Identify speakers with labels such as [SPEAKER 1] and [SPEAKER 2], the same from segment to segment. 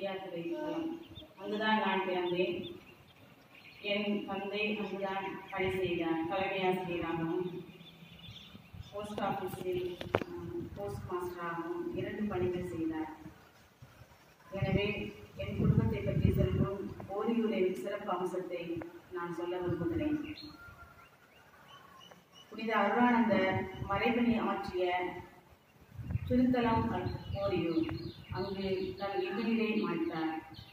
[SPEAKER 1] யாத்திரை தலம் அங்குதான் நான் பிறந்தேன் என் தந்தை அங்குதான் பணி செய்தார் தலைமை ஆசிரியராகவும் போஸ்ட் ஆஃபீஸில் போஸ்ட் மாஸ்டராகவும் இரண்டு பணிகள் செய்தார் எனவே என் குடும்பத்தை பற்றி சொல்லும் ஓரியூரின் சிறப்பு அம்சத்தை நான் சொல்ல விரும்புகிறேன் புனித அருளானந்தர் மறைபணி ஆற்றிய திருத்தலம் ஓரியூர் அங்கு தன் எதிரிலை மாட்டார்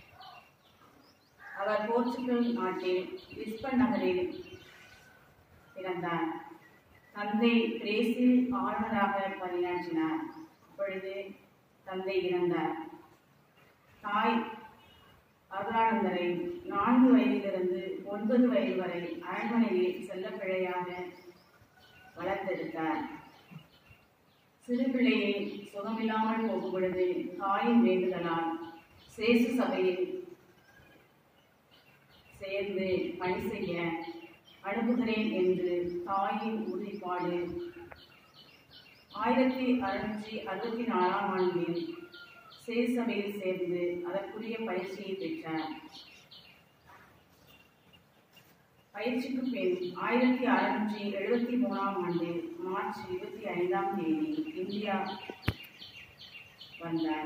[SPEAKER 1] அவர் போர்ச்சுகல் நாட்டில் லிஸ்பன் நகரில் பிறந்தார் தந்தை பிரேசில் ஆளுநராக பணியாற்றினார் அப்பொழுது தந்தை இறந்தார் தாய் அருளானந்தரை நான்கு வயதிலிருந்து ஒன்பது வயது வரை அரண்மனையில் செல்லப்பிழையாக வளர்த்தெடுத்தார் சிறு பிள்ளையை சுகமில்லாமல் போகும் பொழுது தாயின் வேண்டுதலால் சேசு சபையில் சேர்ந்து பணி செய்ய அனுப்புகிறேன் என்று தாயின் உறுதிப்பாடு ஆயிரத்தி அறுநூற்றி அறுபத்தி நாலாம் ஆண்டில் சேசபையில் சேர்ந்து அதற்குரிய பயிற்சியை பெற்றார் பயிற்சிக்கு பின் ஆயிரத்தி அறுநூற்றி எழுபத்தி மூணாம் ஆண்டு மார்ச் இருபத்தி ஐந்தாம் தேதி இந்தியா வந்தார்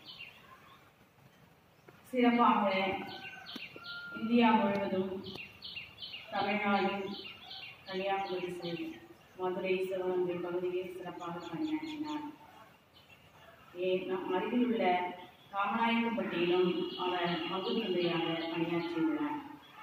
[SPEAKER 1] சிறப்பாக இந்தியா முழுவதும் தமிழ்நாடு கன்னியாகுமரி சைடு மதுரை சிவகங்கை பகுதியில் சிறப்பாக பணியாற்றினார் ஏ நம் அருகில் உள்ள காமநாயக்கம்பட்டியிலும் அவர் மகு தந்தையாக பணியாற்றியுள்ளார்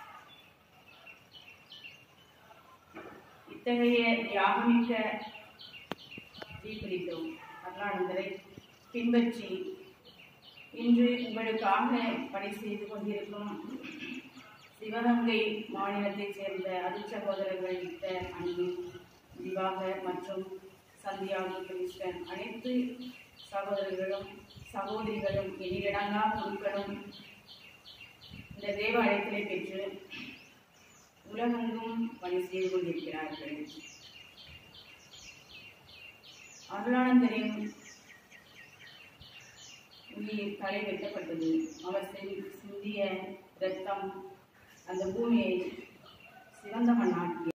[SPEAKER 1] இத்தகைய தியாகமிக்க தீப்பிடித்தோம் அருளானந்தரை பின்பற்றி இன்று உங்களுக்காக பணி செய்து கொண்டிருக்கும் சிவகங்கை மாநிலத்தைச் சேர்ந்த அருட்சகோதரர்கள் இட்ட அன்பு திவாகர் மற்றும் சந்தியாகு கிருஷ்ணன் அனைத்து சகோதரர்களும் சகோதரிகளும் எண்ணிலடங்கா குழுக்களும் இந்த தேவ அழைத்தலை பெற்று உலகெங்கும் பணி செய்து கொண்டிருக்கிறார்கள் அருளானந்தரின் உயிர் தலை வெட்டப்பட்டது அவர் சிந்தி- சிந்திய இரத்தம் அந்த பூமியை சிவந்த மண்ணாக்கியது